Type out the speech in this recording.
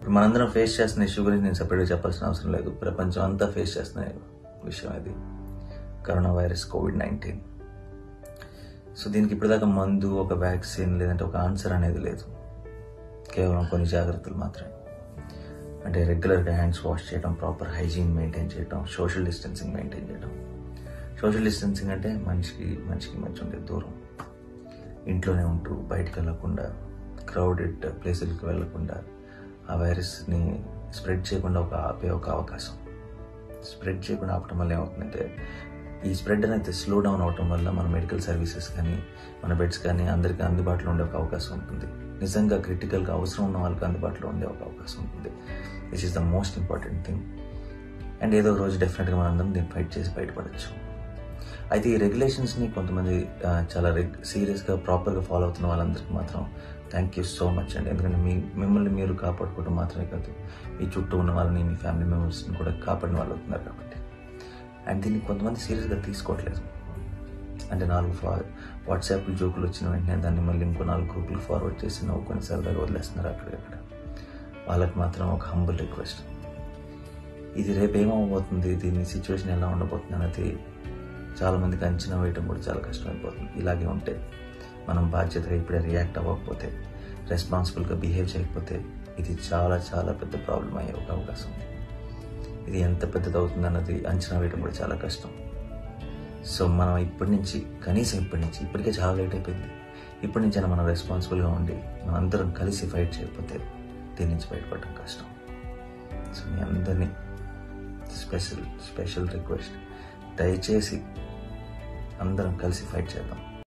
ఇప్పుడు మనందరం ఫేస్ చేస్తున్న ఇష్యూ గురించి నేను సపరేట్గా చెప్పాల్సిన అవసరం లేదు ప్రపంచం అంతా ఫేస్ చేస్తున్న విషయం ఇది corona virus COVID nineteen so దీనికి ఇప్పటిదాకా మందు ఒక వ్యాక్సిన్ లేదంటే ఒక ఆన్సర్ అనేది లేదు కేవలం కొన్ని జాగ్రత్తలు మాత్రమే అంటే రెగ్యులర్గా హ్యాండ్స్ వాష్ చేయడం ప్రాపర్ హైజీన్ మెయింటైన్ చేయడం సోషల్ డిస్టెన్సింగ్ మెయింటైన్ చేయడం సోషల్ డిస్టెన్సింగ్ అంటే మనిషికి మనిషికి మధ్య ఉండే దూరం ఇంట్లోనే ఉంటూ బయటకు వెళ్ళకుండా క్రౌడెడ్ ప్లేసులకు వెళ్ళకుండా ఆ వైరస్ని స్ప్రెడ్ చేయకుండా ఒక ఆపే ఒక అవకాశం స్ప్రెడ్ చేయకుండా ఆపటం వల్ల ఏమవుతుందంటే ఈ స్ప్రెడ్ అనేది స్లో డౌన్ అవటం వల్ల మన మెడికల్ సర్వీసెస్ కానీ మన బెడ్స్ కానీ అందరికీ అందుబాటులో ఉండే ఒక అవకాశం ఉంటుంది నిజంగా క్రిటికల్గా అవసరం ఉన్న వాళ్ళకి అందుబాటులో ఉండే ఒక అవకాశం ఉంటుంది this is the most important thing and ఏదో ఒక రోజు డెఫినెట్గా మనందరం దీన్ని ఫైట్ చేసి బయటపడచ్చు అయితే ఈ రెగ్యులేషన్స్ని కొంతమంది ఆ, చాలా రెగ్ సీరియస్గా ప్రాపర్గా ఫాలో అవుతున్న వాళ్ళందరికీ మాత్రం థ్యాంక్ యూ సో మచ్ అండి ఎందుకంటే మీ మిమ్మల్ని మీరు కాపాడుకోవడం మాత్రమే కాదు మీ చుట్టూ ఉన్న వాళ్ళని మీ ఫ్యామిలీ మెంబర్స్ని కూడా కాపాడిన వాళ్ళు అవుతున్నారు కాబట్టి అండ్ దీన్ని కొంతమంది సీరియస్గా తీసుకోవట్లేదు అంటే నాలుగు ఫా వాట్సాప్ జోకులు వచ్చిన వెంటనే దాన్ని మళ్ళీ ఇంకో నాలుగు గ్రూపులు ఫార్వర్డ్ చేసి నవ్వుకొని సరదాగా వదిలేస్తున్నారు అక్కడికక్కడ వాళ్ళకి మాత్రం ఒక హంబుల్ రిక్వెస్ట్ ఇది రేపు ఏమవబోతుంది దీని సిచ్యువేషన్ ఎలా ఉండబోతుంది అనేది చాలా మందికి అంచనా వేయడం కూడా చాలా కష్టమైపోతుంది ఇలాగే ఉంటే మనం బాధ్యతగా ఇప్పుడే రియాక్ట్ అవ్వకపోతే రెస్పాన్సిబుల్గా బిహేవ్ చేయకపోతే ఇది చాలా చాలా పెద్ద ప్రాబ్లం అయ్యే ఒక అవకాశం ఉంది ఇది ఎంత పెద్దది అవుతుంది అన్నది అంచనా వేయడం కూడా చాలా కష్టం సో మనం ఇప్పటి నుంచి కనీసం ఇప్పటి నుంచి ఇప్పటికే చాలా లేట్ అయిపోయింది ఇప్పటి నుంచైనా మనం రెస్పాన్సిబుల్గా ఉండి మనం అందరం కలిసి ఫైట్ చేయకపోతే దీని నుంచి బయటపడడం కష్టం సో మీ అందరినీ స్పెషల్ స్పెషల్ రిక్వెస్ట్ దయచేసి అందరం కలిసి ఫైట్ చేద్దాం